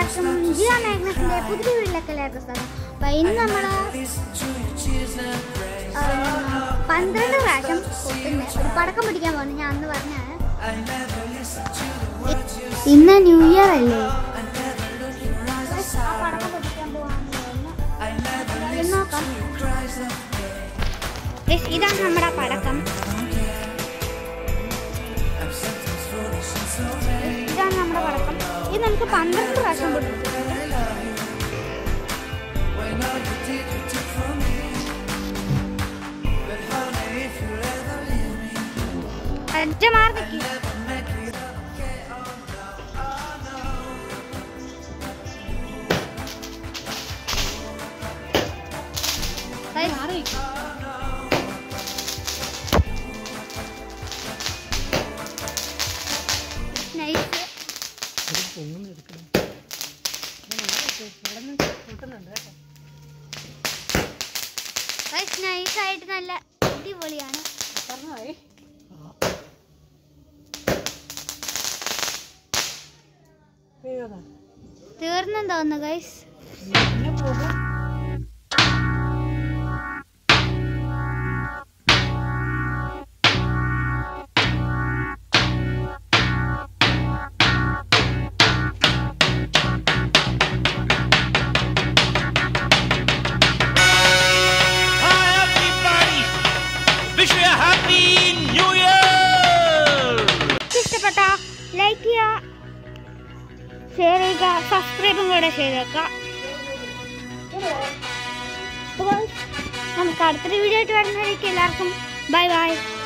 എല്ലാവർക്കും ജിയ മാഗ്നസിന്റെ പുതിയ വീട്ടിലേക്ക് എല്ലാവർക്കും സ്വാഗതം അപ്പൊ ഇന്ന് നമ്മള് ആ, പന്ത്രണ്ട് പ്രാവശ്യം പൊട്ടുന്ന ഒരു പടക്കം പിടിക്കാൻ പോകുന്നു ഞാൻ അന്ന് പറഞ്ഞാണ് ഇന്ന് ന്യൂ ഇയർ അല്ലേ ആ പടക്കം പൊട്ടിക്കാൻ പോവാന്ന് തോന്നുന്നു. ഇത് നോക്കാം Guys, ഇതാണ് നമ്മുടെ പടക്കം ഇതാണ് നമ്മുടെ പടക്കം ഇത് നമുക്ക് പന്ത്രണ്ട് പ്രാവശ്യം പൊട്ടിച്ചു ഒറ്റ മാർക്കി നൈസ് നൈസായിട്ട് നല്ല അടിപൊളിയാണ് തീർന്നും തോന്നുന്നു guys Hi everybody! Wish you a happy new year! ഇഷ്ടപ്പെട്ട ലൈക്ക് ചെയ്യുക ഷെയർ ചെയ്യുക സബ്സ്ക്രൈബും കൂടെ ചെയ്തേക്കുക അപ്പോൾ നമുക്ക് അടുത്തൊരു വീഡിയോ ആയിട്ട് വരുന്നതായിരിക്കും എല്ലാവർക്കും ബൈ ബൈ